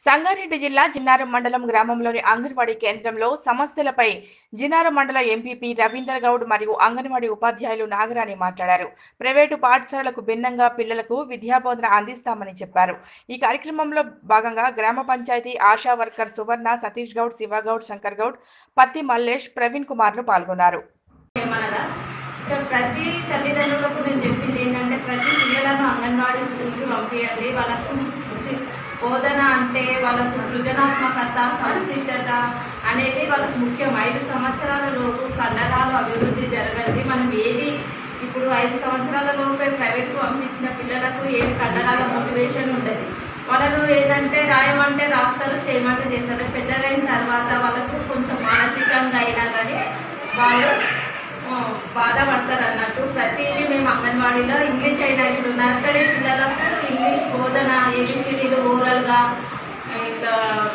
సంగారెడ్డి జిల్లా జిన్నారం మండలం గ్రామంలోని అంగన్వాడీ కేంద్రంలో సమస్యలపై జిన్నారం మండల ఎంపీపీ రవీందర్ గౌడ్ మరియు అంగన్వాడీ ఉపాధ్యాయులు నాగరాణి మాట్లాడారు ప్రైవేటు పాఠశాలలకు భిన్నంగా పిల్లలకు విద్యాబోధన అందిస్తామని చెప్పారు ఈ కార్యక్రమంలో భాగంగా గ్రామ పంచాయతీ ఆశా వర్కర్ సువర్ణ సతీష్ గౌడ్ శివగౌడ్ శంకర్ గౌడ్ పత్తి మల్లేష్ ప్రవీణ్ కుమార్లు పాల్గొన్నారు ఏమనగా ఇక్కడ ప్రతి తల్లిదండ్రులకు నేను చెప్పింది ఏంటంటే ప్రతి పిల్లలను అంగన్వాడీ స్కూల్కి పంపించండి వాళ్ళకు చి- బోధన అంటే వాళ్ళకు సృజనాత్మకత సంసిద్ధత అనేది వాళ్ళకు ముఖ్యం ఐదు సంవత్సరాల లోపు కండరాలు అభివృద్ధి జరగండి మనం ఏది ఇప్పుడు ఐదు సంవత్సరాల లోపే ప్రైవేట్కు పంపించిన పిల్లలకు ఏది కండరాల మోటివేషన్ ఉండదు వాళ్ళను ఏదంటే రాయమంటే రాస్తారు చేయమంటే చేస్తారు పెద్దగా అయిన తర్వాత వాళ్ళకు కొంచెం మానసికంగా అయినా కానీ వాళ్ళు ఆ, బాధపడతారు అన్నట్టు ప్రతిదీ మేము అంగన్వాడీలో ఇంగ్లీష్ అయినా ఇప్పుడు నర్సరీ పిల్లలకు ఇంగ్లీష్ బోధన ఏబిసిడీలు ఓరల్గా ఇట్లా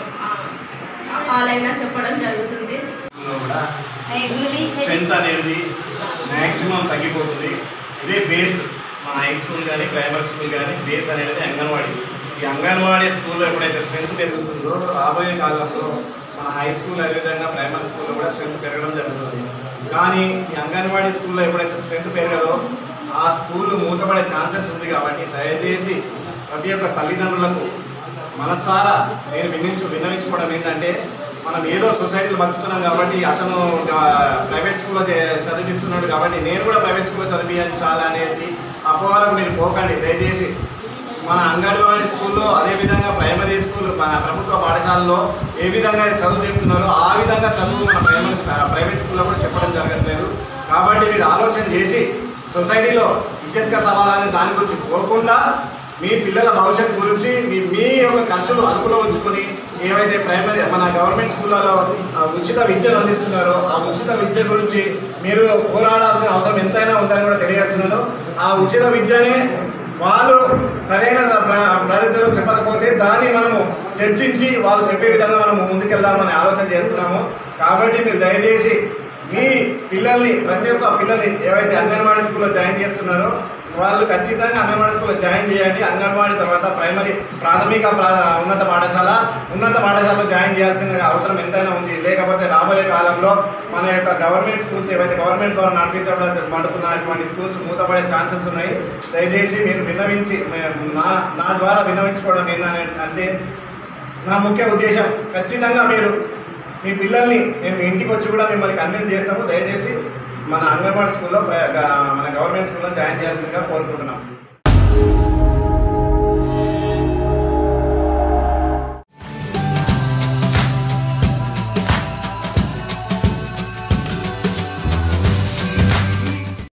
వాళ్ళైనా చెప్పడం జరుగుతుంది లో కూడా స్ట్రెంత్ అనేది మ్యాక్సిమం తగ్గిపోతుంది ఇదే బేస్ మన హై స్కూల్ కానీ ప్రైమరీ స్కూల్ కానీ బేస్ అనేది అంగన్వాడీ ఈ అంగన్వాడీ స్కూల్లో ఎప్పుడైతే స్ట్రెంత్ పెరుగుతుందో రాబోయే కాలంలో మన హై స్కూల్ అదేవిధంగా ప్రైమరీ స్కూల్లో కూడా స్ట్రెంత్ పెరగడం జరుగుతుంది కానీ ఈ అంగన్వాడీ స్కూల్లో ఎప్పుడైతే స్ట్రెంత్ పెరగదో ఆ స్కూల్ మూతపడే ఛాన్సెస్ ఉంది కాబట్టి దయచేసి ప్రతి ఒక్క తల్లిదండ్రులకు మనసారా నేను వినించు విన్నవించుకోవడం ఏంటంటే మనం ఏదో సొసైటీలో బతుకుతున్నాం కాబట్టి అతను ఆ, ప్రైవేట్ స్కూల్లో చే- చదివిస్తున్నాడు కాబట్టి నేను కూడా ప్రైవేట్ స్కూల్లో చదివించాలి అనేది అపోహలకు మీరు పోకండి దయచేసి మన అంగన్వాడీ స్కూల్లో అదేవిధంగా ప్రైమరీ స్కూల్ మన ప్రభుత్వ పాఠశాలలో ఏ విధంగా అయితే చదువు చెప్తున్నారో ఆ విధంగా చదువు మన ప్రైమరీ ప్రైవేట్ స్కూల్లో కూడా చెప్పడం జరగట్లేదు కాబట్టి మీరు ఆలోచన చేసి సొసైటీలో ఇజ్జత్క సవాలని దాని గురించి పోకుండా మీ పిల్లల భవిష్యత్తు గురించి మీ మీ యొక్క ఖర్చులు అదుపులో ఉంచుకొని ఏవైతే ప్రైమరీ మన గవర్నమెంట్ స్కూళ్ళలో ఆ, ఉచిత విద్యను అందిస్తున్నారో ఆ ఉచిత విద్య గురించి మీరు పోరాడాల్సిన అవసరం ఎంతైనా ఉందని కూడా తెలియజేస్తున్నాను ఆ ఉచిత విద్యనే వాళ్ళు సరైన ప్ర- ప్రజల్లో చెప్పకపోతే దాన్ని మనము చర్చించి వాళ్ళు చెప్పే విధంగా మనము ముందుకెళ్దామని ఆలోచన చేస్తున్నాము కాబట్టి మీరు దయచేసి మీ పిల్లల్ని ప్రతి ఒక్క పిల్లల్ని ఏవైతే అంగన్వాడీ స్కూల్లో జాయిన్ చేస్తున్నారో వాళ్ళు ఖచ్చితంగా అంగన్వాడీ స్కూల్లో జాయిన్ చేయండి అంగన్వాడీ తర్వాత ప్రైమరీ ప్రాథమిక ప్రా ఉన్నత పాఠశాల ఉన్నత పాఠశాలలో జాయిన్ చేయాల్సిన అవసరం ఎంతైనా ఉంది లేకపోతే రాబోయే కాలంలో మన యొక్క గవర్నమెంట్ స్కూల్స్ ఏవైతే గవర్నమెంట్ ద్వారా నడిపించబడ మడుతున్నటువంటి స్కూల్స్ మూతపడే ఛాన్సెస్ ఉన్నాయి దయచేసి మీరు విన్నవించి మే- నా నా ద్వారా విన్నవించుకోవడం ఏంటంటే అంటే నా ముఖ్య ఉద్దేశం ఖచ్చితంగా మీరు మీ పిల్లల్ని మేము ఇంటికి వచ్చి కూడా మిమ్మల్ని కన్విన్స్ చేస్తాము దయచేసి మన అంగన్వాడీ స్కూల్లో ప్ర- గ- మన గవర్నమెంట్ స్కూల్లో జాయిన్ చేయాల్సిందిగా కోరుకుంటున్నాం